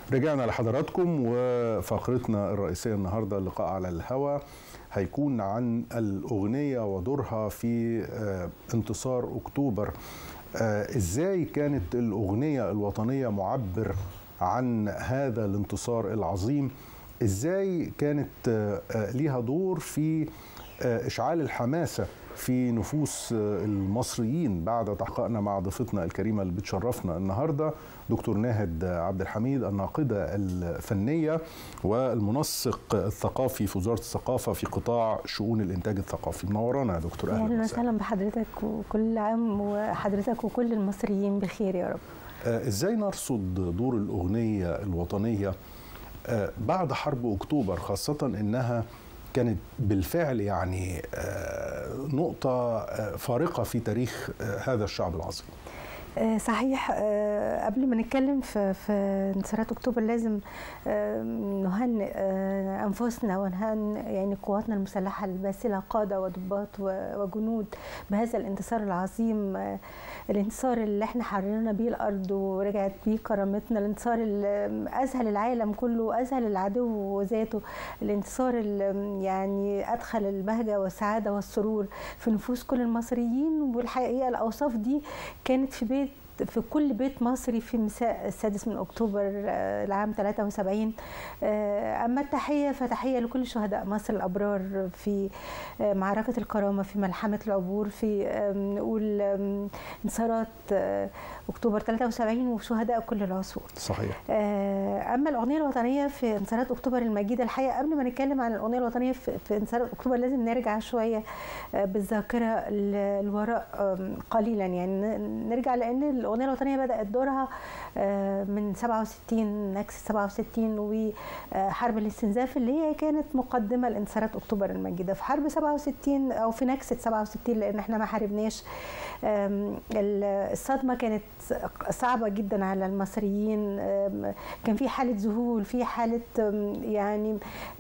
رجعنا لحضراتكم وفقرتنا الرئيسية النهاردة اللقاء على الهوى هيكون عن الأغنية ودورها في انتصار أكتوبر إزاي كانت الأغنية الوطنية معبر عن هذا الانتصار العظيم إزاي كانت ليها دور في إشعال الحماسة في نفوس المصريين بعد تحقيقنا مع ضيفتنا الكريمه اللي بتشرفنا النهارده دكتور ناهد عبد الحميد الناقده الفنيه والمنسق الثقافي في وزاره الثقافه في قطاع شؤون الانتاج الثقافي منورانا يا دكتور اهلا اهلا وسهلا بحضرتك وكل عام وحضرتك وكل المصريين بخير يا رب ازاي نرصد دور الاغنيه الوطنيه بعد حرب اكتوبر خاصه انها كانت بالفعل يعني نقطة فارقة في تاريخ هذا الشعب العظيم صحيح قبل ما نتكلم في في انتصارات اكتوبر لازم نهنئ انفسنا ونهنئ يعني قواتنا المسلحه الباسله قاده وضباط وجنود بهذا الانتصار العظيم الانتصار اللي احنا حررنا بيه الارض ورجعت بيه كرامتنا الانتصار اللي اذهل العالم كله واذهل العدو ذاته الانتصار اللي يعني ادخل البهجه والسعاده والسرور في نفوس كل المصريين والحقيقه الاوصاف دي كانت في بيت في كل بيت مصري في مساء السادس من اكتوبر العام 73 اما التحيه فتحيه لكل شهداء مصر الابرار في معركه الكرامه في ملحمه العبور في نقول انتصارات اكتوبر 73 وشهداء كل العصور. صحيح. اما الاغنيه الوطنيه في انتصارات اكتوبر المجيده الحقيقه قبل ما نتكلم عن الاغنيه الوطنيه في انتصارات اكتوبر لازم نرجع شويه بالذاكره للوراء قليلا يعني نرجع لان الاغنيه الوطنيه بدات دورها من 67 نكسه 67 وحرب الاستنزاف اللي هي كانت مقدمه لانتصارات اكتوبر المجيده في حرب 67 او في نكسه 67 لان احنا ما حاربناش الصدمه كانت صعبه جدا على المصريين كان في حاله ذهول في حاله يعني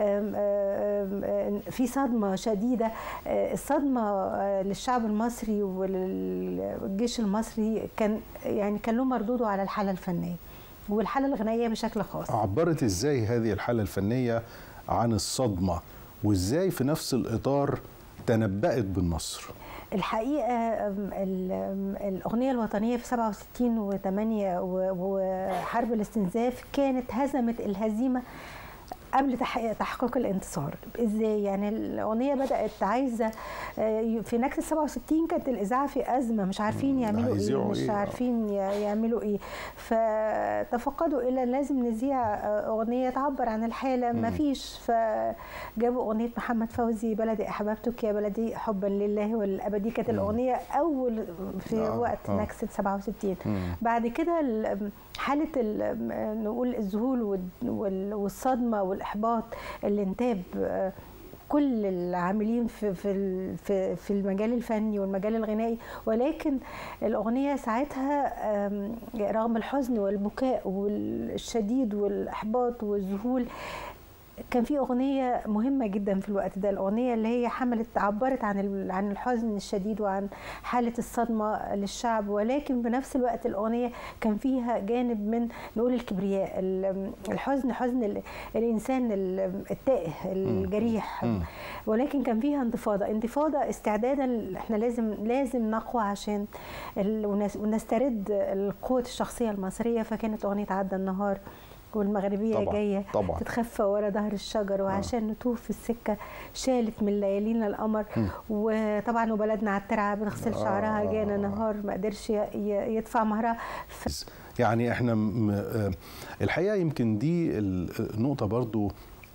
في صدمه شديده الصدمه للشعب المصري والجيش المصري كان يعني كان له مردوده على الحاله الفنيه والحاله الغنائيه بشكل خاص عبرت ازاي هذه الحاله الفنيه عن الصدمه وازاي في نفس الاطار تنبأت بالنصر الحقيقه الاغنيه الوطنيه في 67 و8 وحرب الاستنزاف كانت هزمت الهزيمه قبل تحقيق الانتصار ازاي يعني الاغنيه بدات عايزه في نكسه 67 كانت الاذاعه في ازمه مش عارفين يعملوا ايه مش إيه؟ عارفين يعملوا ايه فتفقدوا الى لازم نذيع اغنيه تعبر عن الحاله ما فيش فجابوا اغنيه محمد فوزي بلدي احببتك يا بلدي حبا لله والابدي كانت الاغنيه اول في آه وقت آه نكسه 67 مم. بعد كده حاله نقول الذهول والصدمه والاحباط اللي انتاب كل العاملين في في في المجال الفني والمجال الغنائي ولكن الاغنيه ساعتها رغم الحزن والبكاء والشديد والاحباط والذهول كان في اغنيه مهمه جدا في الوقت ده الاغنيه اللي هي حملت عبرت عن عن الحزن الشديد وعن حاله الصدمه للشعب ولكن بنفس الوقت الاغنيه كان فيها جانب من نقول الكبرياء الحزن حزن الانسان التائه الجريح ولكن كان فيها انتفاضه انتفاضه استعدادا احنا لازم لازم نقوى عشان ونسترد قوه الشخصيه المصريه فكانت اغنيه عدى النهار والمغربيه طبعًا جايه طبعًا تتخفى ورا ظهر الشجر وعشان آه. نتوه في السكه شالت من ليالينا القمر م. وطبعا وبلدنا على الترعه بتغسل آه شعرها جانا نهار ما قدرش يدفع مهرها ف... يعني احنا الحقيقه يمكن دي النقطه برضو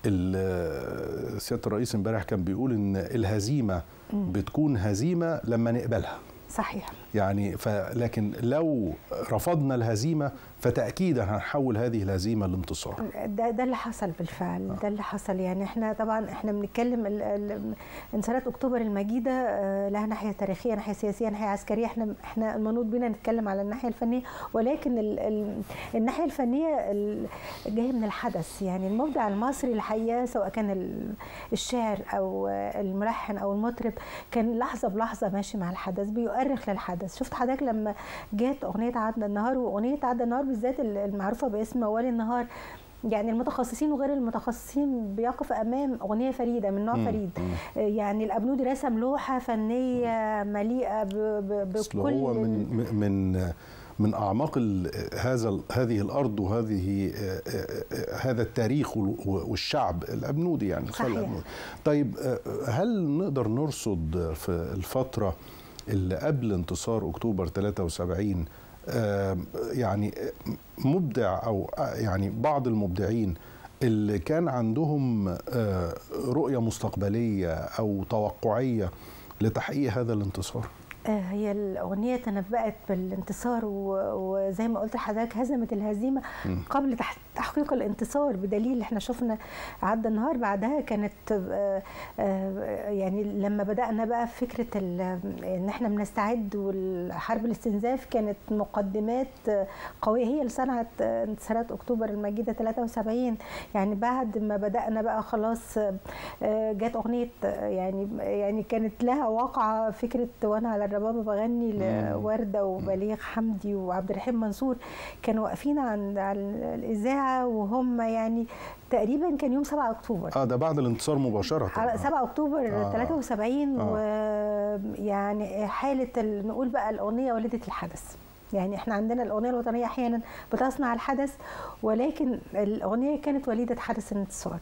سياده الرئيس امبارح كان بيقول ان الهزيمه م. بتكون هزيمه لما نقبلها صحيح يعني لكن لو رفضنا الهزيمه فتاكيدا هنحول هذه الهزيمه لانتصار ده ده اللي حصل بالفعل ده اللي حصل يعني احنا طبعا احنا بنتكلم انتصارات اكتوبر المجيده لها ناحيه تاريخيه ناحيه سياسيه ناحيه عسكريه احنا احنا المنوط بنا نتكلم على الناحيه الفنيه ولكن ال ال الناحيه الفنيه جايه من الحدث يعني المبدع المصري الحقيقه سواء كان الشاعر او الملحن او المطرب كان لحظه بلحظه ماشي مع الحدث بيؤدي مؤرخ للحدث شفت حضرتك لما جت اغنيه عدى النهار واغنيه عدى النهار بالذات المعروفه باسم موالي النهار يعني المتخصصين وغير المتخصصين بيقف امام اغنيه فريده من نوع مم. فريد مم. يعني الابنودي رسم لوحه فنيه مليئه ب- ب- أصل بكل هو من من من اعماق ال- هذا ال- هذه الارض وهذه آه، آه، آه، هذا التاريخ وال- والشعب الابنودي يعني الخال صحيح. الأبنودي. طيب آه، هل نقدر نرصد في الفتره اللي قبل انتصار اكتوبر 73 آه، يعني مبدع او آه، يعني بعض المبدعين اللي كان عندهم آه، رؤيه مستقبليه او توقعيه لتحقيق هذا الانتصار آه، هي الأغنية تنبأت بالانتصار و- وزي ما قلت لحضرتك هزمت الهزيمة مم. قبل تح- تحقيق الانتصار بدليل احنا شفنا عدى النهار بعدها كانت آه، آه، يعني لما بدأنا بقى في فكرة ال- ان احنا بنستعد والحرب الاستنزاف كانت مقدمات آه، قوية هي اللي صنعت آه، انتصارات أكتوبر المجيدة 73 يعني بعد ما بدأنا بقى خلاص آه، آه، جت أغنية آه، يعني يعني كانت لها واقعة فكرة وأنا على الربابة بغني لوردة وبليغ حمدي وعبد الرحيم منصور كانوا واقفين عند على الإذاعة وهم يعني تقريبا كان يوم 7 أكتوبر اه ده بعد الانتصار مباشره على آه. 7 اكتوبر آه. 73 آه. ويعني حاله ال- نقول بقى الاغنيه ولدت الحدث يعني احنا عندنا الاغنيه الوطنيه احيانا بتصنع الحدث ولكن الاغنيه كانت وليده حدث الانتصار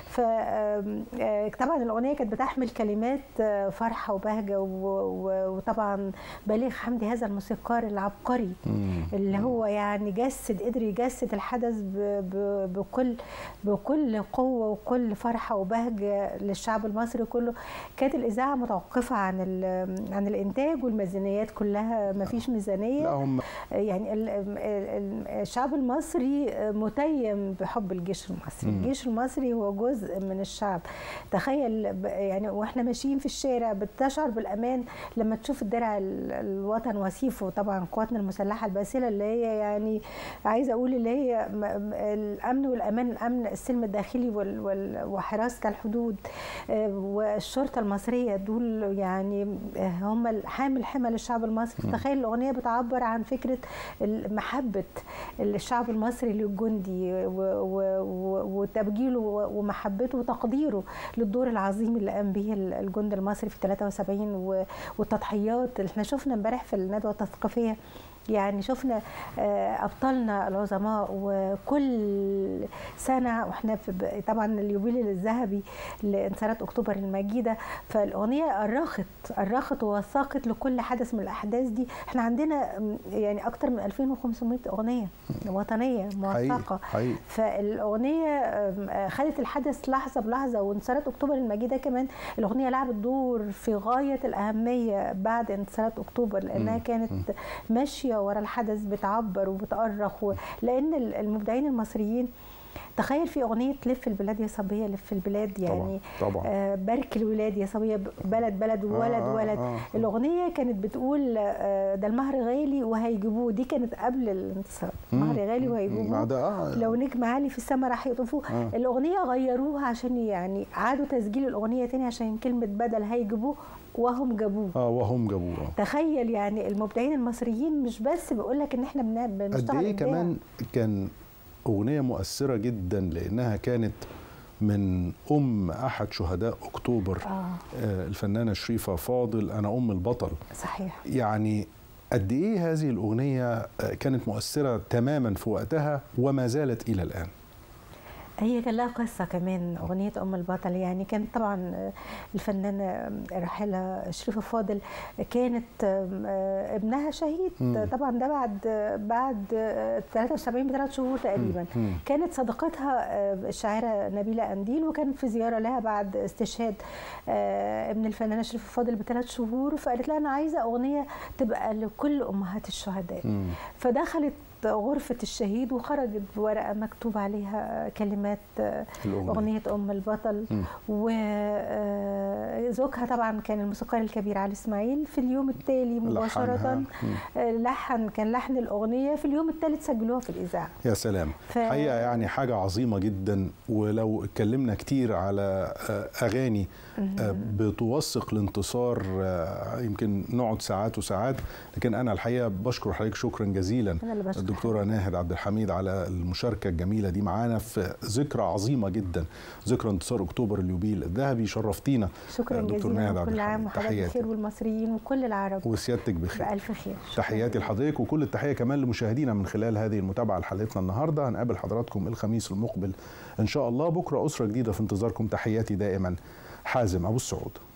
فطبعا الاغنيه كانت بتحمل كلمات آه، فرحه وبهجه و- و- وطبعا بليغ حمدي هذا الموسيقار العبقري مم. اللي هو يعني جسد قدر يجسد الحدث ب- ب- بكل بكل قوه وكل فرحه وبهجه للشعب المصري كله كانت الاذاعه متوقفه عن ال- عن الانتاج والميزانيات كلها ما فيش ميزانيه لا هم يعني ال- ال- الشعب المصري متيم بحب الجيش المصري مم. الجيش المصري هو جزء من الشعب تخيل ب- يعني واحنا ماشيين في الشارع بتشعر بالامان لما تشوف الدرع ال- الوطن وسيفه طبعا قواتنا المسلحه الباسله اللي هي يعني عايزه اقول اللي هي م- م- الامن والامان الامن السلم الداخلي وال- وال- وحراسه الحدود آه، والشرطه المصريه دول يعني آه، هم حامل حمى للشعب المصري تخيل الاغنيه بتعبر عن فكره ال- محبه الشعب المصري للجندي و- و- و- وتبجيله و- ومحبته وتقديره للدور العظيم اللي قام به ال- الجند المصري في 73 و- والتضحيات اللي احنا شفنا امبارح في الندوه التثقيفيه يعني شفنا آه، ابطالنا العظماء وكل سنه واحنا في ب- طبعا اليوبيل الذهبي لانتصارات اكتوبر المجيده فالاغنيه أرخت أرخت ووثقت لكل حدث من الاحداث دي احنا عندنا م، يعني اكتر من 2500 اغنيه وطنيه موثقه حقيقي فالاغنيه آم، آه، خدت الحدث لحظه بلحظه وانتصارات اكتوبر المجيده كمان الاغنيه لعبت دور في غايه الاهميه بعد انتصارات اكتوبر لانها مم. كانت ماشيه ورا الحدث بتعبر وبتأرخ و... لان ال- المبدعين المصريين تخيل في اغنيه لف البلاد يا صبيه لف البلاد يعني طبعا طبعا آه بارك الولاد يا صبيه بلد بلد وولد آه، آه، ولد آه. الاغنيه كانت بتقول آه، ده المهر غالي وهيجيبوه دي كانت قبل الانتصار مهر غالي مع وهيجيبوه ده آه. لو نجم عالي في السماء راح يطوفوه آه. الاغنيه غيروها عشان يعني عادوا تسجيل الاغنيه تاني عشان كلمه بدل هيجيبوه وهم جابوه اه وهم جابوه تخيل يعني المبدعين المصريين مش بس بقول لك ان احنا بن- قد بنشتغل ايه إبداع. كمان كان اغنيه مؤثره جدا لانها كانت من ام احد شهداء اكتوبر اه آه، الفنانه شريفه فاضل انا ام البطل صحيح يعني قد ايه هذه الاغنيه آه، كانت مؤثره تماما في وقتها وما زالت الى الان هي كان لها قصة كمان أغنية أم البطل يعني كانت طبعا الفنانة الراحلة شريفة فاضل كانت ابنها شهيد مم. طبعا ده بعد بعد 73 بثلاث شهور تقريبا مم. كانت صديقتها الشاعرة نبيلة أنديل وكانت في زيارة لها بعد استشهاد ابن الفنانة شريفة فاضل بثلاث شهور فقالت لها أنا عايزة أغنية تبقى لكل أمهات الشهداء مم. فدخلت غرفة الشهيد وخرجت بورقة مكتوب عليها كلمات الأغنية. أغنية أم البطل مم. وزوجها طبعا كان الموسيقار الكبير علي إسماعيل في اليوم التالي لحنها. مباشرة مم. آه، لحن كان لحن الأغنية في اليوم الثالث سجلوها في الإذاعة يا سلام ف- حقيقة يعني حاجة عظيمة جدا ولو اتكلمنا كتير على آه، أغاني آه، بتوثق الانتصار آه، يمكن نقعد ساعات وساعات لكن أنا الحقيقة بشكر حضرتك شكرا جزيلا أنا اللي بشكر الدكتورة ناهد عبد الحميد على المشاركة الجميلة دي معانا في ذكرى عظيمة جدا ذكرى انتصار أكتوبر اليوبيل الذهبي شرفتينا شكرا دكتور ناهد جزيلا عبد وكل عام الحميد. وحضرتك تحياتي. بخير والمصريين وكل العرب وسيادتك بخير بألف خير شكراً تحياتي جزيلاً. لحضرتك وكل التحيه كمان لمشاهدينا من خلال هذه المتابعه لحلقتنا النهارده هنقابل حضراتكم الخميس المقبل ان شاء الله بكره اسره جديده في انتظاركم تحياتي دائما حازم ابو السعود